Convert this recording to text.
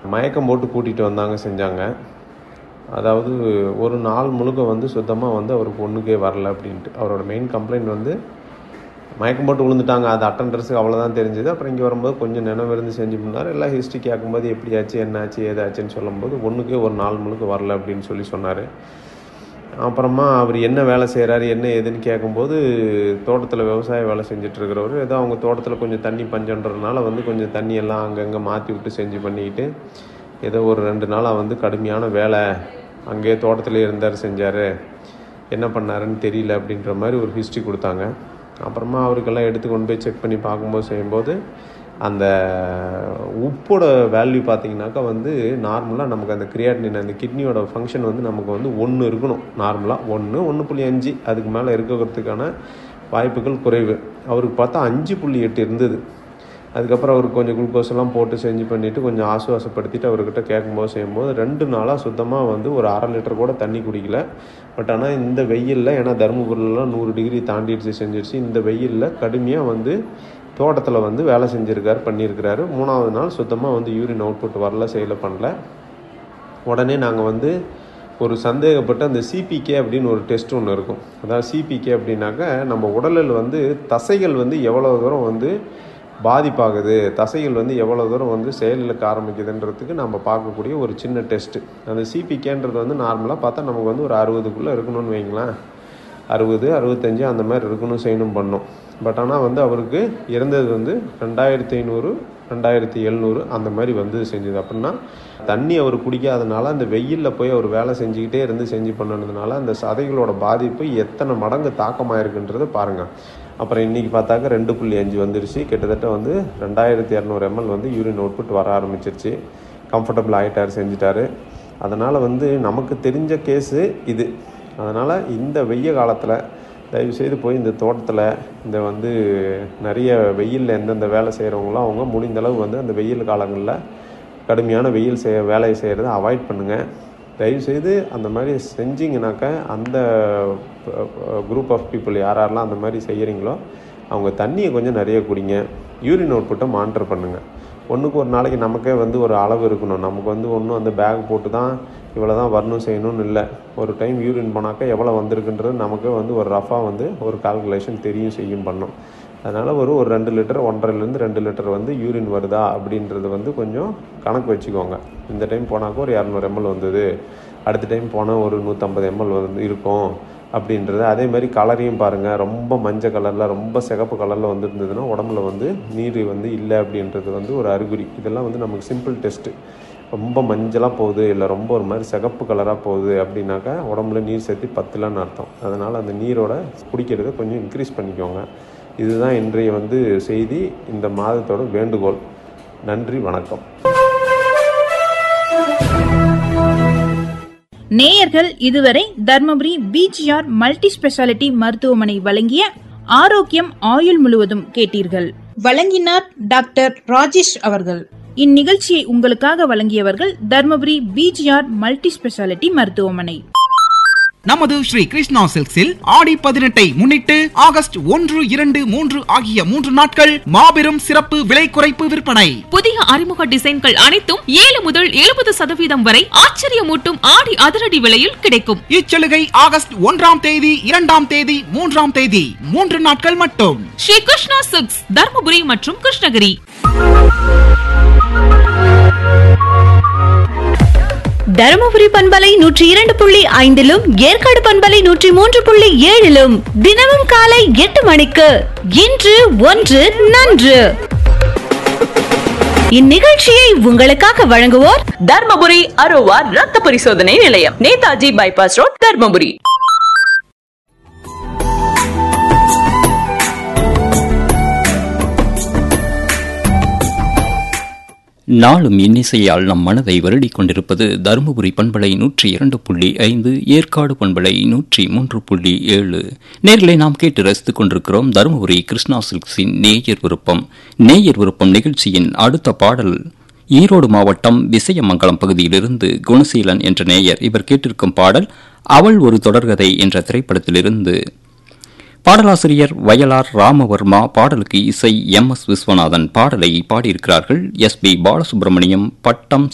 மயக்கம் போட்டு கூட்டிகிட்டு வந்தாங்க செஞ்சாங்க அதாவது ஒரு நாள் முழுக்க வந்து சுத்தமாக வந்து அவருக்கு ஒன்றுக்கே வரல அப்படின்ட்டு அவரோட மெயின் கம்ப்ளைண்ட் வந்து மயக்கம் போட்டு விழுந்துட்டாங்க அது அட்டண்டர்ஸுக்கு அவ்வளோதான் தெரிஞ்சுது அப்புறம் இங்கே வரும்போது கொஞ்சம் நினைவிருந்து செஞ்சு பண்ணார் எல்லாம் ஹிஸ்ட்ரி கேட்கும்போது எப்படி ஆச்சு என்ன ஆச்சு ஏதாச்சுன்னு சொல்லும்போது ஒன்றுக்கே ஒரு நாள் முழுக்க வரல அப்படின்னு சொல்லி சொன்னார் அப்புறமா அவர் என்ன வேலை செய்கிறாரு என்ன ஏதுன்னு கேட்கும்போது தோட்டத்தில் விவசாய வேலை செஞ்சிட்ருக்கிறவர் ஏதோ அவங்க தோட்டத்தில் கொஞ்சம் தண்ணி பஞ்சன்றதுனால வந்து கொஞ்சம் தண்ணி எல்லாம் அங்கங்கே மாற்றி விட்டு செஞ்சு பண்ணிக்கிட்டு ஏதோ ஒரு ரெண்டு நாளாக வந்து கடுமையான வேலை அங்கேயே தோட்டத்திலே இருந்தார் செஞ்சார் என்ன பண்ணாருன்னு தெரியல அப்படின்ற மாதிரி ஒரு ஹிஸ்ட்ரி கொடுத்தாங்க அப்புறமா அவருக்கெல்லாம் எடுத்து கொண்டு போய் செக் பண்ணி பார்க்கும்போது செய்யும்போது அந்த உப்போட வேல்யூ பார்த்தீங்கன்னாக்கா வந்து நார்மலாக நமக்கு அந்த கிரியாட்டினின் அந்த கிட்னியோட ஃபங்க்ஷன் வந்து நமக்கு வந்து ஒன்று இருக்கணும் நார்மலாக ஒன்று ஒன்று புள்ளி அஞ்சு அதுக்கு மேலே இருக்கிறதுக்கான வாய்ப்புகள் குறைவு அவருக்கு பார்த்தா அஞ்சு புள்ளி எட்டு இருந்தது அதுக்கப்புறம் அவருக்கு கொஞ்சம் குளுக்கோஸ் எல்லாம் போட்டு செஞ்சு பண்ணிவிட்டு கொஞ்சம் ஆசுவாசப்படுத்திட்டு அவர்கிட்ட கேட்கும்போது செய்யும்போது ரெண்டு நாளாக சுத்தமாக வந்து ஒரு அரை லிட்டர் கூட தண்ணி குடிக்கல பட் ஆனால் இந்த வெயிலில் ஏன்னா தருமபுரியிலலாம் நூறு டிகிரி தாண்டிடுச்சு செஞ்சிருச்சு இந்த வெயிலில் கடுமையாக வந்து தோட்டத்தில் வந்து வேலை செஞ்சுருக்காரு பண்ணியிருக்கிறாரு மூணாவது நாள் சுத்தமாக வந்து யூரின் அவுட்புட் வரல செய்யலை பண்ணல உடனே நாங்கள் வந்து ஒரு சந்தேகப்பட்டு அந்த சிபிகே அப்படின்னு ஒரு டெஸ்ட் ஒன்று இருக்கும் அதாவது சிபிகே அப்படின்னாக்கா நம்ம உடலில் வந்து தசைகள் வந்து எவ்வளோ தூரம் வந்து பாதிப்பாகுது தசைகள் வந்து எவ்வளோ தூரம் வந்து செயலிழக்க ஆரம்பிக்குதுன்றதுக்கு நம்ம பார்க்கக்கூடிய ஒரு சின்ன டெஸ்ட்டு அந்த சிபிகேன்றது வந்து நார்மலாக பார்த்தா நமக்கு வந்து ஒரு அறுபதுக்குள்ளே இருக்கணும்னு வைங்களேன் அறுபது அறுபத்தஞ்சு அந்த மாதிரி இருக்கணும் செய்யணும் பண்ணோம் பட் ஆனால் வந்து அவருக்கு இறந்தது வந்து ரெண்டாயிரத்தி ஐநூறு ரெண்டாயிரத்தி எழுநூறு அந்த மாதிரி வந்து செஞ்சது அப்படின்னா தண்ணி அவர் குடிக்காதனால அந்த வெயிலில் போய் அவர் வேலை செஞ்சுக்கிட்டே இருந்து செஞ்சு பண்ணதுனால அந்த சதைகளோட பாதிப்பு எத்தனை மடங்கு தாக்கமாயிருக்குன்றதை பாருங்கள் அப்புறம் இன்றைக்கி பார்த்தாக்க ரெண்டு புள்ளி அஞ்சு வந்துருச்சு கிட்டத்தட்ட வந்து ரெண்டாயிரத்தி இரநூறு எம்எல் வந்து யூரின் அவுட்புட் வர ஆரம்பிச்சிருச்சு கம்ஃபர்டபுள் ஆகிட்டார் செஞ்சுட்டாரு அதனால் வந்து நமக்கு தெரிஞ்ச கேஸு இது அதனால் இந்த வெய்ய காலத்தில் தயவுசெய்து போய் இந்த தோட்டத்தில் இந்த வந்து நிறைய வெயிலில் எந்தெந்த வேலை செய்கிறவங்களோ அவங்க முடிந்தளவு வந்து அந்த வெயில் காலங்களில் கடுமையான வெயில் செய்ய வேலையை செய்கிறத அவாய்ட் பண்ணுங்கள் தயவுசெய்து அந்த மாதிரி செஞ்சிங்கனாக்கா அந்த குரூப் ஆஃப் பீப்புள் யார் யாரெல்லாம் அந்த மாதிரி செய்கிறீங்களோ அவங்க தண்ணியை கொஞ்சம் நிறைய குடிங்க யூரின் அவுட்புட்டை மானிட்டர் பண்ணுங்கள் ஒன்றுக்கு ஒரு நாளைக்கு நமக்கே வந்து ஒரு அளவு இருக்கணும் நமக்கு வந்து ஒன்றும் அந்த பேக் போட்டு தான் இவ்வளோ தான் வரணும் செய்யணும்னு இல்லை ஒரு டைம் யூரின் போனாக்கா எவ்வளோ வந்திருக்குன்றது நமக்கே வந்து ஒரு ரஃபாக வந்து ஒரு கால்குலேஷன் தெரியும் செய்யும் பண்ணோம் அதனால் ஒரு ஒரு ரெண்டு லிட்டர் ஒன்றரைலேருந்து ரெண்டு லிட்டர் வந்து யூரின் வருதா அப்படின்றது வந்து கொஞ்சம் கணக்கு வச்சுக்கோங்க இந்த டைம் போனாக்கா ஒரு இரநூறு எம்எல் வந்தது அடுத்த டைம் போனால் ஒரு நூற்றம்பது எம்எல் வந்து இருக்கும் அப்படின்றது அதே மாதிரி கலரையும் பாருங்கள் ரொம்ப மஞ்சள் கலரில் ரொம்ப சிகப்பு கலரில் வந்துருந்ததுன்னா உடம்புல வந்து நீர் வந்து இல்லை அப்படின்றது வந்து ஒரு அறிகுறி இதெல்லாம் வந்து நமக்கு சிம்பிள் டெஸ்ட்டு ரொம்ப மஞ்சளாக போகுது இல்லை ரொம்ப ஒரு மாதிரி சிகப்பு கலராக போகுது அப்படின்னாக்கா உடம்புல நீர் சேர்த்து பத்தலன்னு அர்த்தம் அதனால் அந்த நீரோட குடிக்கிறத கொஞ்சம் இன்க்ரீஸ் பண்ணிக்கோங்க இதுதான் இன்றைய வந்து செய்தி இந்த மாதத்தோட வேண்டுகோள் நன்றி வணக்கம் நேயர்கள் இதுவரை தர்மபுரி பிஜிஆர் மல்டி ஸ்பெஷாலிட்டி மருத்துவமனை வழங்கிய ஆரோக்கியம் ஆயுள் முழுவதும் கேட்டீர்கள் வழங்கினார் டாக்டர் ராஜேஷ் அவர்கள் இந்நிகழ்ச்சியை உங்களுக்காக வழங்கியவர்கள் தர்மபுரி பிஜிஆர் மல்டி ஸ்பெஷாலிட்டி மருத்துவமனை நமது ஸ்ரீ கிருஷ்ணா சில்க்ஸில் ஆடி பதினெட்டை முன்னிட்டு ஆகஸ்ட் ஒன்று இரண்டு மூன்று ஆகிய மூன்று நாட்கள் மாபெரும் சிறப்பு விலை குறைப்பு விற்பனை புதிய அறிமுக டிசைன்கள் அனைத்தும் ஏழு முதல் எழுபது சதவீதம் வரை ஆச்சரியமூட்டும் ஆடி அதிரடி விலையில் கிடைக்கும் இச்சலுகை ஆகஸ்ட் ஒன்றாம் தேதி இரண்டாம் தேதி மூன்றாம் தேதி மூன்று நாட்கள் மட்டும் ஸ்ரீ கிருஷ்ணா சில்க்ஸ் தர்மபுரி மற்றும் கிருஷ்ணகிரி தருமபுரி பண்பலை நூற்றி இரண்டு புள்ளி ஐந்திலும் ஏற்காடு பண்பலை நூற்றி மூன்று புள்ளி ஏழிலும் தினமும் காலை எட்டு மணிக்கு இன்று ஒன்று நன்று இந்நிகழ்ச்சியை உங்களுக்காக வழங்குவோர் தர்மபுரி அரோவா ரத்த பரிசோதனை நிலையம் நேதாஜி பைபாஸ் ரோட் தர்மபுரி நாளும் இன்னிசையால் நம் மனதை வருடிக் கொண்டிருப்பது தருமபுரி பண்பலை நூற்றி இரண்டு புள்ளி ஐந்து ஏற்காடு பண்பலை நூற்றி மூன்று புள்ளி ஏழு நேர்களை நாம் கேட்டு ரசித்துக் கொண்டிருக்கிறோம் தருமபுரி கிருஷ்ணா சில்க்ஸின் நேயர் விருப்பம் நேயர் விருப்பம் நிகழ்ச்சியின் அடுத்த பாடல் ஈரோடு மாவட்டம் விசயமங்கலம் பகுதியிலிருந்து குணசீலன் என்ற நேயர் இவர் கேட்டிருக்கும் பாடல் அவள் ஒரு தொடர்கதை என்ற திரைப்படத்திலிருந்து பாடலாசிரியர் வயலார் ராமவர்மா பாடலுக்கு இசை எம் எஸ் விஸ்வநாதன் பாடலை பாடியிருக்கிறார்கள் எஸ் பி பாலசுப்ரமணியம் பட்டம்